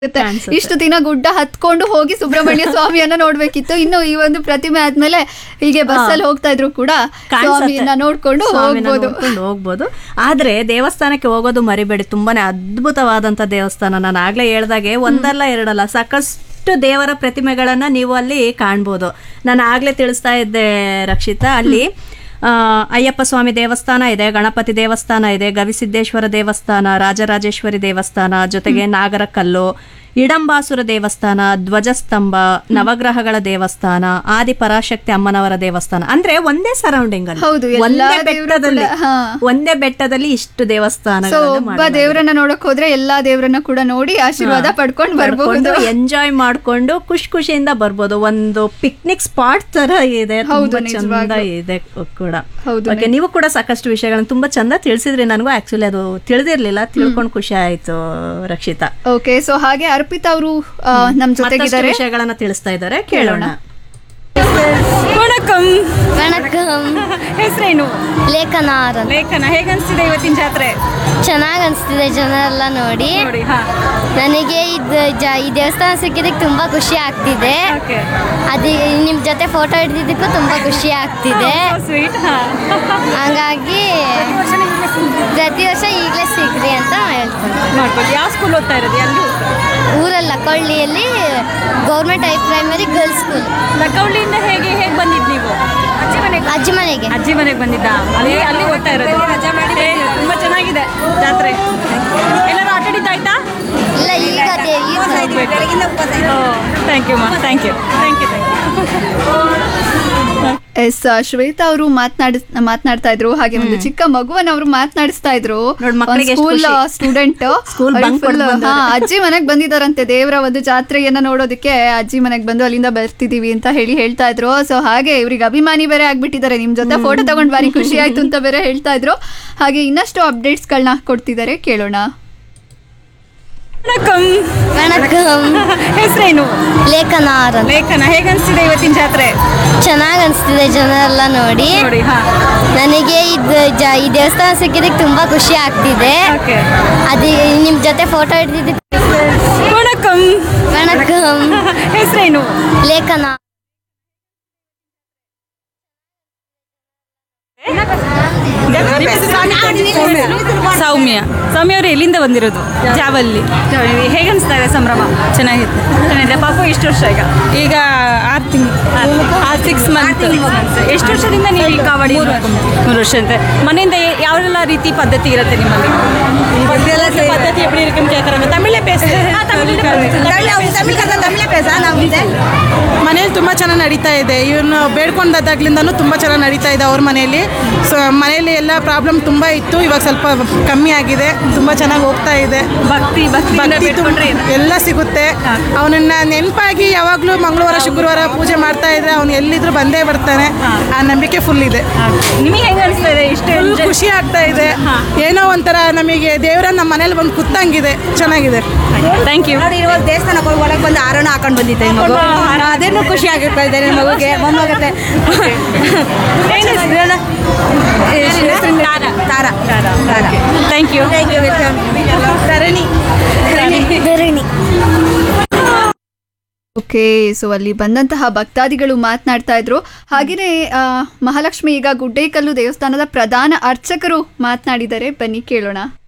ಇರುತ್ತೆ. ಕಾಣ್ಸುತ್ತೆ. ಇಷ್ಟು ದಿನ ಗುಡ್ಡ ಹತ್ಕೊಂಡು ಹೋಗಿ ಸುಬ್ರಹ್ಮಣ್ಯ ಸ್ವಾಮಿಯನ್ನ ನೋಡ್ಬೇಕಿತ್ತು ಇನ್ನು ಈ ಒಂದು ಪ್ರತಿಮೆ ಆದ್ಮೇಲೆ ಹೀಗೆ ಬಸ್ಸಲ್ಲಿ ಹೋಗ್ತಾ ಇದ್ರು ಕೂಡ ಕಾಣ್ಸತ್ತೆ. ಸ್ವಾಮಿಯನ್ನ ನೋಡ್ಕೊಂಡು ಸ್ವಾಮಿನ ಹೋಗ್ಬೋದು ನೋಡ್ಕೊಂಡು ಹೋಗ್ಬೋದು ಆದ್ರೆ ದೇವಸ್ಥಾನಕ್ಕೆ ಹೋಗೋದು ಮರಿಬೇಡಿ ತುಂಬಾನೇ ಅದ್ಭುತವಾದಂತ ದೇವಸ್ಥಾನ ನಾನು ಆಗ್ಲೇ ಹೇಳ್ದಾಗೆ ಒಂದಲ್ಲ ಎರಡಲ್ಲ ಸಾಕಷ್ಟು ದೇವರ ಪ್ರತಿಮೆಗಳನ್ನ ನೀವು ಅಲ್ಲಿ ಕಾಣ್ಬೋದು ನಾನು ಆಗ್ಲೇ ತಿಳಿಸ್ತಾ ಇದ್ದೆ ರಕ್ಷಿತಾ ಅಲ್ಲಿ ಆ, ಅಯ್ಯಪ್ಪ ಸ್ವಾಮಿ ದೇವಸ್ಥಾನ ಇದೆ ಗಣಪತಿ ದೇವಸ್ಥಾನ ಇದೆ ಗವಿಸಿದ್ದೇಶ್ವರ ದೇವಸ್ಥಾನ ರಾಜರಾಜೇಶ್ವರಿ ದೇವಸ್ಥಾನ ಜೊತೆಗೆ ನಾಗರಕಲ್ಲು ಇಡಂಬಾಸುರ ದೇವಸ್ಥಾನ ಧ್ವಜಸ್ತಂಭ ನವಗ್ರಹಗಳ ದೇವಸ್ಥಾನ ಆದಿ ಪರಾಶಕ್ತಿ ಅಮ್ಮನವರ ದೇವಸ್ಥಾನ ಅಂದ್ರೆ ಒಂದೇ ಸರೌಂಡಿಂಗ್ ಅಲ್ಲಿ ಹೌದು, ಎಲ್ಲಾ ಒಂದೇ ದೇವ್ರು ಬೆಟ್ಟದಲ್ಲಿ ಕೂಡ, ಹಾ. ಒಂದೇ ಬೆಟ್ಟದಲ್ಲಿ ಇಷ್ಟು ಸೊ ದೇವಸ್ಥಾನಗಳನ್ನ ಒಬ್ಬ ದೇವರನ್ನ ನೋಡಕ್ ಹೋದ್ರೆ ಎಲ್ಲಾ ದೇವರನ್ನ ಕೂಡ ನೋಡಿ ಆಶೀರ್ವಾದ ಪಡ್ಕೊಂಡ್ ಬರ್ಬಹುದು ಎಂಜಾಯ್ ಮಾಡ್ಕೊಂಡು ಖುಷಿ ಖುಷಿಯಿಂದ ಬರ್ಬೋದು ಒಂದು ಪಿಕ್ನಿಕ್ ಸ್ಪಾಟ್ ತರ ಇದೆ ಹೌದು, ತುಂಬಾ ಚಂದ ನಿಜವಾಗ್ಲೂ. ಇದೆ ಕೂಡ ಹೌದು, ಓಕೆ ನೀವು ಕೂಡ ಸಾಕಷ್ಟು ವಿಷಯಗಳನ್ನ ತುಂಬಾ ಚಂದ ತಿಳಿಸಿದ್ರಿ ನನಗೂ ಆಕ್ಚುಲಿ ಅದು ತಿಳಿದಿರ್ಲಿಲ್ಲ ತಿಳ್ಕೊಂಡು ಖುಷಿ ಆಯ್ತು ರಕ್ಷಿತಾ ಓಕೆ ಸೊ ಹಾಗೆ ಅರ್ಪಿತಾ ಅವರು ನಮ್ ಮತ್ತಷ್ಟು ಜೊತೆಗಿದ್ದಾರೆ ವಿಷಯಗಳನ್ನ ತಿಳಿಸ್ತಾ ಇದ್ದಾರೆ ಕೇಳೋಣ ವಣಕಂ ವಣಕಂ ಹೆಸರೇನು ಲೇಖನ ಆರ್ ಅಂತ ಲೇಖನ ಹೇಗನ್ಸ್ತಿದೆ ಇವತ್ತಿನ ಜಾತ್ರೆ ಚೆನ್ನಾಗಿ ಅನಿಸ್ತಿದೆ ಜನರೆಲ್ಲ ನೋಡಿ ನೋಡಿ ಹಾ ನನಗೆ ಇದು ಜ ಈ ದೇವಸ್ಥಾನ ಸಿಕ್ಕಿದ್ದಕ್ಕೆ ತುಂಬ ಖುಷಿ ಆಗ್ತಿದೆ ಓಕೆ ಅದು ನಿಮ್ಮ ಜೊತೆ ಫೋಟೋ ಹಿಡಿದಿದ್ದಕ್ಕೂ ತುಂಬ ಖುಷಿ ಆಗ್ತಿದೆ ಸ್ವೀಟ್ ಹಾ ಹಂಗಾಗಿ ಪ್ರತಿ ವರ್ಷ ಈಗಲೇ ಸಿಗ್ರಿ ಅಂತ ಹೇಳ್ತೀನಿ ನೋಡ್ಬೋದು ಯಾವ ಸ್ಕೂಲ್ ಓದ್ತಾ ಇರೋದು ಎಲ್ಲಿ ಊರಲ್ಲ ಕೊಳ್ಳಿಯಲ್ಲಿ government high primary girls school ಲಕ್ಕವಳ್ಳಿಯಿಂದ ಹೇಗೆ ಹೇಗೆ ಬಂದಿದ್ದು ನೀವು ಅಜ್ಜಿ ಮನೆಗೆ ಅಜ್ಜಿ ಮನೆಗೆ ಅಜ್ಜಿ ಮನೆಗೆ ಬಂದಿದ್ದ ಅಲ್ಲಿ ಅಲ್ಲಿ ಓದ್ತಾ ಇರೋದು ಏ, ತುಂಬಾ ಚೆನ್ನಾಗಿದೆ ಜಾತ್ರೆ ಎಲ್ಲರೂ ಆಟ ಆಯ್ತಾ ಇಲ್ಲ ಈಗ ಅದೇ ಈಗ ಥ್ಯಾಂಕ್ ಯು ಮಾ thank you thank you thank you yes Shweta ಅವರು ಮಾತನಾಡಿ ಮಾತನಾಡ್ತಾ ಇದ್ರು ಹಾಗೆ ಒಂದು ಚಿಕ್ಕ ಮಗುವನ್ನ ಅವರು ಮಾತನಾಡಿಸ್ತಾ ಇದ್ರು ನೋಡ್ ಮಕ್ಳಿಗೆ ಎಷ್ಟು ಸ್ಕೂಲ್ ಖುಷಿ. ಸ್ಟೂಡೆಂಟ್ School bunk ಹೊಡ್ದ್ ಬಂದವ್ರೆ. ಅಜ್ಜಿ ಮನೆಗ್ ಬಂದಿದಾರಂತೆ ದೇವರ ಒಂದು ಜಾತ್ರೆಯನ್ನ ನೋಡೋದಕ್ಕೆ ಅಜ್ಜಿ ಮನೆಗ್ ಬಂದು ಅಲ್ಲಿಂದ ಬರ್ತಿದೀವಿ ಅಂತ ಹೇಳಿ ಹೇಳ್ತಾ ಇದ್ರು ಸೊ ಹಾಗೆ ಇವ್ರಿಗೆ ಅಭಿಮಾನಿ ಬೇರೆ ಆಗ್ಬಿಟ್ಟಿದ್ದಾರೆ ನಿಮ್ ಜೊತೆ ಫೋಟೋ ತಗೊಂಡ್ ಬಾರಿ ಖುಷಿ ಆಯ್ತು ಅಂತ ಬೇರೆ ಹೇಳ್ತಾ ಇದ್ರು ಹಾಗೆ ಇನ್ನಷ್ಟು ಅಪ್ಡೇಟ್ಸ್ ಗಳನ್ನ ಕೊಡ್ತಿದ್ದಾರೆ ಕೇಳೋಣ ವಣಕಂ ವಣಕಂ ಹೆಸರೇನು ಲೇಖನ ಆರ್ ಅಂತ ಲೇಖನ ಹೇಗನ್ಸ್ತಿದೆ ಇವತ್ತಿನ ಜಾತ್ರೆ ಚೆನ್ನಾಗಿ ಅನಿಸ್ತಿದೆ ಜನರೆಲ್ಲ ನೋಡಿ ನೋಡಿ ಹಾ ನನಗೆ ಇದು ಜ ಈ ದೇವಸ್ಥಾನ ಸಿಕ್ಕಿದ್ದಕ್ಕೆ ತುಂಬ ಖುಷಿ ಆಗ್ತಿದೆ ಓಕೆ ಅದು ನಿಮ್ಮ ಜೊತೆ ಫೋಟೋ ಹಿಡಿದಿದ್ದಕ್ಕೆ ವಣಕಂ ವಣಕಂ ಹೆಸರೇನು ಲೇಖನ ಸೌಮ್ಯ ಸೌಮ್ಯ ಅವರು ಎಲ್ಲಿಂದ ಬಂದಿರೋದು ಜಾವಲ್ಲಿ ಹೇಗನ್ಸ್ತಾ ಇದೆ ಸಂಭ್ರಮ ಚೆನ್ನಾಗಿತ್ತು ಚೆನ್ನಾಗಿದೆ ಪಾಪು ಎಷ್ಟು ವರ್ಷ ಈಗ ಈಗ ಆರು ತಿಂಗಳು ಆರು ಸಿಕ್ಸ್ ಮಂತ್ ಎಷ್ಟು ವರ್ಷದಿಂದ ನೀವು ಈ ಕಾವಡಿ ಮೂರು ವರ್ಷ ಅಂತ ಮನೆಯಿಂದ ಯ- ಯಾವೆಲ್ಲ ರೀತಿ ಪದ್ಧತಿ ಇರುತ್ತೆ ನಿಮ್ಮಲ್ಲಿ ಪದ್ಧತಿ எப்படி இருக்குன்னு கேட்குறாங்க தமிழே பேசு ಮನೇಲಿ ತುಂಬ ಚೆನ್ನಾಗಿ ನಡೀತಾ ಇದೆ ಇವನು ಬೇಡ್ಕೊಂಡದಾಗ್ಲಿಂದನೂ ತುಂಬ ಚೆನ್ನಾಗಿ ನಡೀತಾ ಇದೆ ಅವ್ರ ಮನೆಯಲ್ಲಿ ಸೊ ಮನೆಯಲ್ಲಿ ಎಲ್ಲ ಪ್ರಾಬ್ಲಮ್ ತುಂಬ ಇತ್ತು ಇವಾಗ ಸ್ವಲ್ಪ ಕಮ್ಮಿ ಆಗಿದೆ ತುಂಬ ಚೆನ್ನಾಗಿ ಹೋಗ್ತಾ ಇದೆ ಭಕ್ತಿ ಭಕ್ತಿ ಭಕ್ತಿ ತುಂಬ- ಎಲ್ಲ ಸಿಗುತ್ತೆ ಅವನನ್ನ ನೆನಪಾಗಿ ಯಾವಾಗಲೂ ಮಂಗಳವಾರ ಶುಕ್ರವಾರ ಪೂಜೆ ಮಾಡ್ತಾ ಇದ್ರೆ ಅವನು ಎಲ್ಲಿದ್ರು ಬಂದೇ ಬರ್ತಾನೆ ಆ ನಂಬಿಕೆ ಫುಲ್ ಇದೆ ನಿಮಗೆ ಹೆಂಗೆ ಅನಿಸ್ತಾ ಇದೆ ಇಷ್ಟು ಫುಲ್ ಖುಷಿ ಆಗ್ತಾ ಇದೆ ಏನೋ ಒಂಥರ ನಮಗೆ ದೇವರ ನಮ್ಮ ಮನೇಲಿ ಬಂದು ಕೂತಂಗಿದೆ ಚೆನ್ನಾಗಿದೆ ಥ್ಯಾಂಕ್ ಯು ನೋಡಿ ಇವಾಗ ದೇವಸ್ಥಾನಕ್ಕೆ ಹೋಗಿ ಒಳಗೆ ಬಂದು ಆರೋಣ ಹಾಕೊಂಡು ಬಂದಿದ್ದೆ ಈ ಮಗು ಅದೇನು ಖುಷಿ ಆಗಿರ್ತಾ ಇದೆ ನನ್ನ ಮಗುಗೆ ಮೊಮ್ಮಗತ್ತೆ ತಾರ ತಾರ thank you thank you welcome Dharani Dharani okay so ಅಲ್ಲಿ ಬಂದಂತಹ ಭಕ್ತಾದಿಗಳು ಮಾತನಾಡ್ತಾ ಇದ್ರು ಹಾಗೆಯೇ ಆ, ಮಹಾಲಕ್ಷ್ಮಿ ಈಗ ಗುಡ್ಡೇಕಲ್ಲು ದೇವಸ್ಥಾನದ ಪ್ರಧಾನ ಅರ್ಚಕರು ಮಾತನಾಡಿದ್ದಾರೆ ಬನ್ನಿ ಕೇಳೋಣ